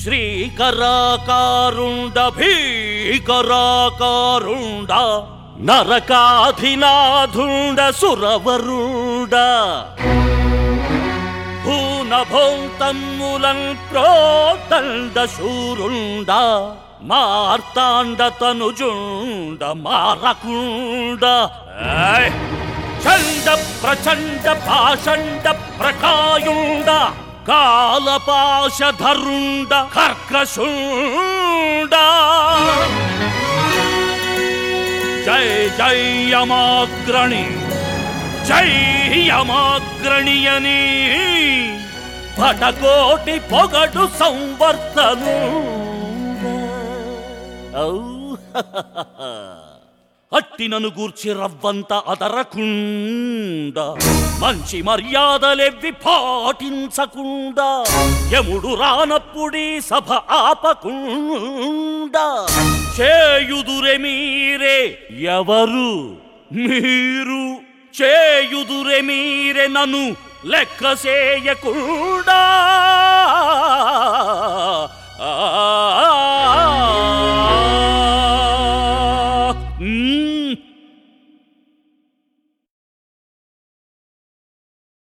శ్రీకరాకారుండ భీకరాకారుండ నరకాధినాథుండ సురవరుండ భూనభోంతమ్ములన్ ప్రోదండ శూరుండ మార్తాండ తనుజుండ మారకుండ ఏయ్! చండ ప్రచండ పాషండ ప్రకాయుండ కాలపాశధరుండ కర్కశుండ జై జై యమాగ్రణి జై యమాగ్రణియని పటకోటి పొగడు సంవర్తను అట్టినను గూర్చి రవ్వంత అదరకుండా మంచి మర్యాదలెవ్వి పాటించకుండా యముడు రానప్పుడీ సభ ఆపకుండా చేయుదురే మీరే ఎవరు మీరు చేయుదురే మీరే నన్ను లెక్క చేయకుండా